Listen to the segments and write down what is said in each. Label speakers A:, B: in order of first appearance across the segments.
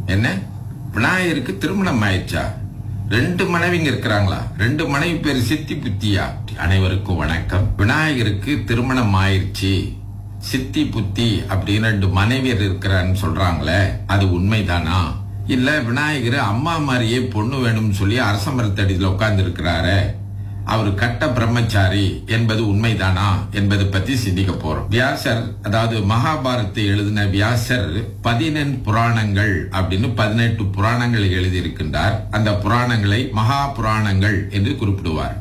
A: என்ன விநாயகருக்கு திருமணம் ஆயிடுச்சா ரெண்டு மனைவிங்க இருக்கிறாங்களா ரெண்டு மனைவி பேர் சித்தி புத்தியா அனைவருக்கும் வணக்கம் விநாயகருக்கு திருமணம் ஆயிருச்சு சித்தி புத்தி அப்படின்னு ரெண்டு மனைவியர் இருக்கிறான்னு சொல்றாங்களே அது உண்மைதானா இல்ல விநாயகர் அம்மா மாதிரியே பொண்ணு வேணும்னு சொல்லி அரச மரத்தடியில் உட்கார்ந்து இருக்கிறாரு அவர் கட்ட பிரம்மச்சாரி என்பது உண்மைதானா என்பது பத்தி சிந்திக்க போறோம் வியாசர் அதாவது மகாபாரத்தை எழுதின வியாசர் பதினெண் புராணங்கள் அப்படின்னு பதினெட்டு புராணங்களை எழுதியிருக்கின்றார் அந்த புராணங்களை மகா புராணங்கள் என்று குறிப்பிடுவார்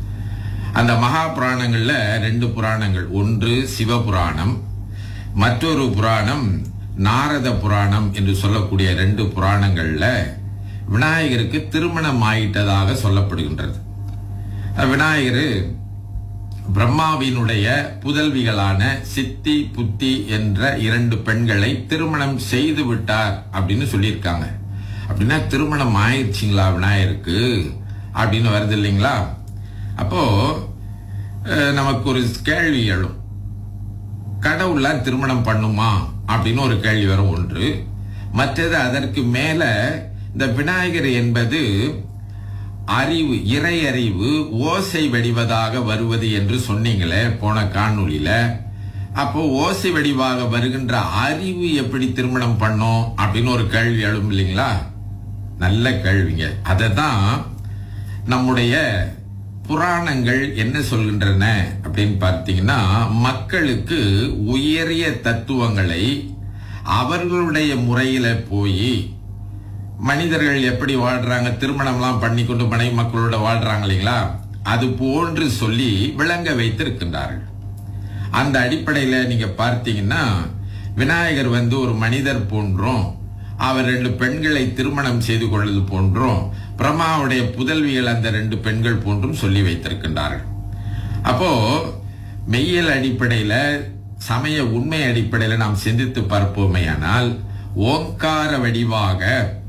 A: அந்த மகா புராணங்கள்ல ரெண்டு புராணங்கள் ஒன்று சிவபுராணம் மற்றொரு புராணம் நாரத புராணம் என்று சொல்லக்கூடிய ரெண்டு புராணங்கள்ல விநாயகருக்கு திருமணம் ஆயிட்டதாக சொல்லப்படுகின்றது விநாயகர் பிரம்மாவினுடைய புதல்விகளான சித்தி புத்தி என்ற இரண்டு பெண்களை திருமணம் செய்து விட்டார் அப்படின்னு சொல்லியிருக்காங்க அப்படின்னா திருமணம் ஆயிடுச்சிங்களா விநாயகருக்கு அப்படின்னு வருது இல்லைங்களா அப்போ அஹ், நமக்கு ஒரு கேள்வி எழும் கடவுள்லாம் திருமணம் பண்ணுமா அப்படின்னு ஒரு கேள்வி வரும் ஒன்று மற்றது அதற்கு மேல இந்த விநாயகர் என்பது அறிவு இறை அறிவு ஓசை வடிவதாக வருவது என்று சொன்னீங்களே போன காணொளியில அப்போ ஓசை வடிவாக வருகின்ற அறிவு எப்படி திருமணம் பண்ணோம் அப்படின்னு ஒரு கேள்வி எழும் இல்லைங்களா நல்ல கேள்விங்க அதை தான் நம்முடைய புராணங்கள் என்ன சொல்கின்றன அப்படின்னு பார்த்தீங்கன்னா மக்களுக்கு உயரிய தத்துவங்களை அவர்களுடைய முறையில போய் மனிதர்கள் எப்படி வாழ்றாங்க திருமணம்லாம் பண்ணி கொண்டு மனைவி மக்களோட வாழ்றாங்க இல்லைங்களா அது போன்று சொல்லி விளங்க வைத்திருக்கின்றார்கள் அந்த அடிப்படையில நீங்க பார்த்தீங்கன்னா விநாயகர் வந்து ஒரு மனிதர் போன்றும் அவர் ரெண்டு பெண்களை திருமணம் செய்து கொள்வது போன்றும் பிரம்மாவுடைய புதல்விகள் அந்த ரெண்டு பெண்கள் போன்றும் சொல்லி வைத்திருக்கின்றார்கள் அப்போ மெய்யல் அடிப்படையில சமய உண்மை அடிப்படையில நாம் சிந்தித்து பார்ப்போமேயானால் ஓங்கார வடிவாக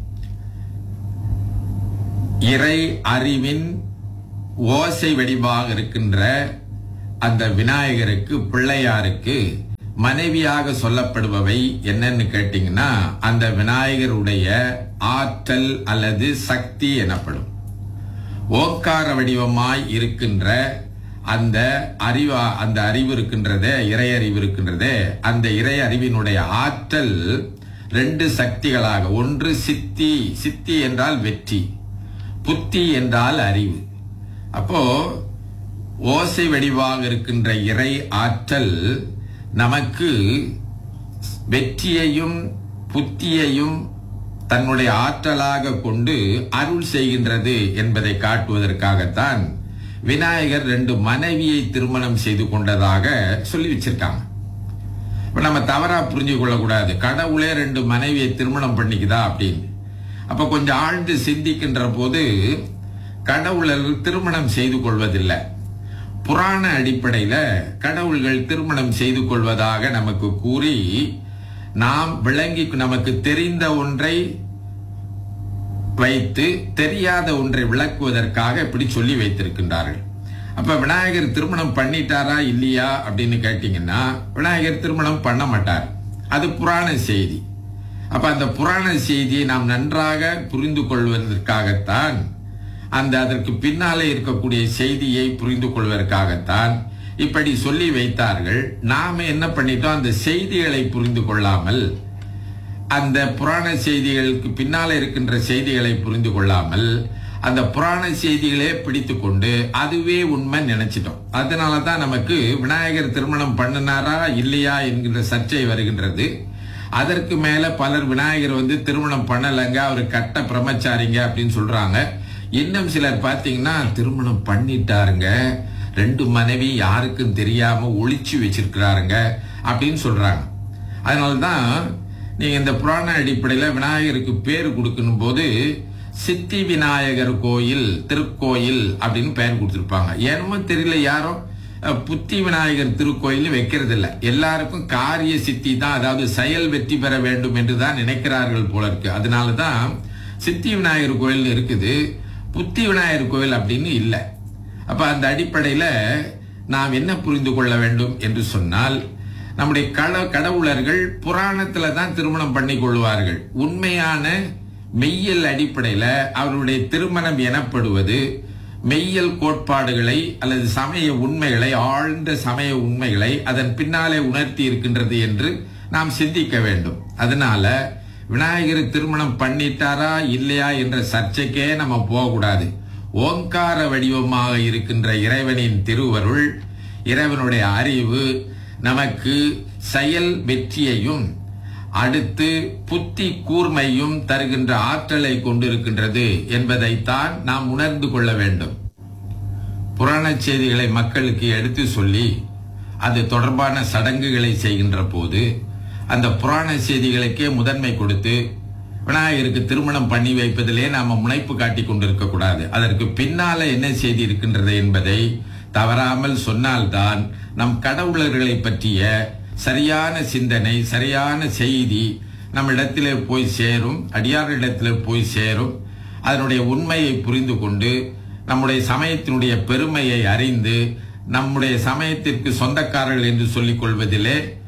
A: இறை அறிவின் ஓசை வடிவாக இருக்கின்ற அந்த விநாயகருக்கு பிள்ளையாருக்கு மனைவியாக சொல்லப்படுபவை என்னன்னு கேட்டீங்கன்னா அந்த விநாயகருடைய ஆற்றல் அல்லது சக்தி எனப்படும் ஓக்கார வடிவமாய் இருக்கின்ற அந்த அறிவா அந்த அறிவு இருக்கின்றதே இறை அறிவு இருக்கின்றதே அந்த இறை அறிவினுடைய ஆற்றல் ரெண்டு சக்திகளாக ஒன்று சித்தி சித்தி என்றால் வெற்றி புத்தி என்றால் அறிவு அப்போ ஓசை வடிவாக இருக்கின்ற இறை ஆற்றல் நமக்கு வெற்றியையும் புத்தியையும் தன்னுடைய ஆற்றலாக கொண்டு அருள் செய்கின்றது என்பதை காட்டுவதற்காகத்தான் விநாயகர் ரெண்டு மனைவியை திருமணம் செய்து கொண்டதாக சொல்லி வச்சிருக்காங்க இப்ப நம்ம தவறா புரிஞ்சு கொள்ளக்கூடாது கடவுளே ரெண்டு மனைவியை திருமணம் பண்ணிக்குதா அப்படின்னு அப்ப கொஞ்சம் ஆழ்ந்து சிந்திக்கின்ற போது கடவுளர்கள் திருமணம் செய்து கொள்வதில்லை புராண அடிப்படையில கடவுள்கள் திருமணம் செய்து கொள்வதாக நமக்கு கூறி நாம் விளங்கி நமக்கு தெரிந்த ஒன்றை வைத்து தெரியாத ஒன்றை விளக்குவதற்காக இப்படி சொல்லி வைத்திருக்கின்றார்கள் அப்ப விநாயகர் திருமணம் பண்ணிட்டாரா இல்லையா அப்படின்னு கேட்டீங்கன்னா விநாயகர் திருமணம் பண்ண மாட்டார் அது புராண செய்தி அப்ப அந்த புராண செய்தியை நாம் நன்றாக புரிந்து கொள்வதற்காகத்தான் அந்த அதற்கு பின்னாலே இருக்கக்கூடிய செய்தியை புரிந்து கொள்வதற்காகத்தான் இப்படி சொல்லி வைத்தார்கள் நாம என்ன பண்ணிட்டோம் அந்த செய்திகளை புரிந்து கொள்ளாமல் அந்த புராண செய்திகளுக்கு பின்னால இருக்கின்ற செய்திகளை புரிந்து கொள்ளாமல் அந்த புராண செய்திகளே பிடித்து கொண்டு அதுவே உண்மை நினைச்சிட்டோம் அதனால தான் நமக்கு விநாயகர் திருமணம் பண்ணினாரா இல்லையா என்கின்ற சர்ச்சை வருகின்றது அதற்கு மேல பலர் விநாயகர் வந்து திருமணம் பண்ணலைங்க அவர் கட்ட பிரம்மச்சாரிங்க அப்படின்னு சொல்றாங்க இன்னும் சிலர் பார்த்தீங்கன்னா திருமணம் பண்ணிட்டாருங்க ரெண்டு மனைவி யாருக்கும் தெரியாம ஒளிச்சு வச்சிருக்கிறாருங்க அப்படின்னு சொல்றாங்க அதனால்தான் நீங்க இந்த புராண அடிப்படையில விநாயகருக்கு பேர் கொடுக்கணும் போது சித்தி விநாயகர் கோயில் திருக்கோயில் அப்படின்னு பெயர் கொடுத்திருப்பாங்க ஏனமோ தெரியல யாரும் அஹ், புத்தி விநாயகர் திருக்கோயில் வைக்கிறது இல்ல எல்லாருக்கும் காரிய சித்தி தான் அதாவது செயல் வெற்றி பெற வேண்டும் என்று தான் நினைக்கிறார்கள் போல இருக்கு அதனாலதான் சித்தி விநாயகர் கோயில் இருக்குது புத்தி விநாயகர் கோயில் அப்படின்னு இல்லை அப்ப அந்த அடிப்படையில நாம் என்ன புரிந்து கொள்ள வேண்டும் என்று சொன்னால் நம்முடைய கட கடவுளர்கள் புராணத்துல தான் திருமணம் பண்ணி கொள்வார்கள் உண்மையான மெய்யல் அடிப்படையில அவருடைய திருமணம் எனப்படுவது மெய்யல் கோட்பாடுகளை அல்லது சமய உண்மைகளை ஆழ்ந்த சமய உண்மைகளை அதன் பின்னாலே உணர்த்தி இருக்கின்றது என்று நாம் சிந்திக்க வேண்டும் அதனால விநாயகர் திருமணம் பண்ணிட்டாரா இல்லையா என்ற சர்ச்சைக்கே நம்ம போகக்கூடாது ஓங்கார வடிவமாக இருக்கின்ற இறைவனின் திருவருள் இறைவனுடைய அறிவு நமக்கு செயல் வெற்றியையும் அடுத்து புத்தி கூர்மையும் தருகின்ற ஆற்றலை கொண்டிருக்கின்றது என்பதைத்தான் நாம் உணர்ந்து கொள்ள வேண்டும் புராண செய்திகளை மக்களுக்கு எடுத்து சொல்லி அது தொடர்பான சடங்குகளை செய்கின்ற போது அந்த புராண செய்திகளுக்கே முதன்மை கொடுத்து விநாயகருக்கு திருமணம் பண்ணி வைப்பதிலே நாம முனைப்பு காட்டி கொண்டிருக்க கூடாது அதற்கு பின்னால என்ன செய்தி இருக்கின்றது என்பதை தவறாமல் சொன்னால்தான் நம் கடவுளர்களை பற்றிய சரியான சிந்தனை சரியான செய்தி நம்மிடத்திலே போய் சேரும் அடியாரிடத்திலே போய் சேரும் அதனுடைய உண்மையை புரிந்து கொண்டு நம்முடைய சமயத்தினுடைய பெருமையை அறிந்து நம்முடைய சமயத்திற்கு சொந்தக்காரர்கள் என்று சொல்லிக் கொள்வதிலே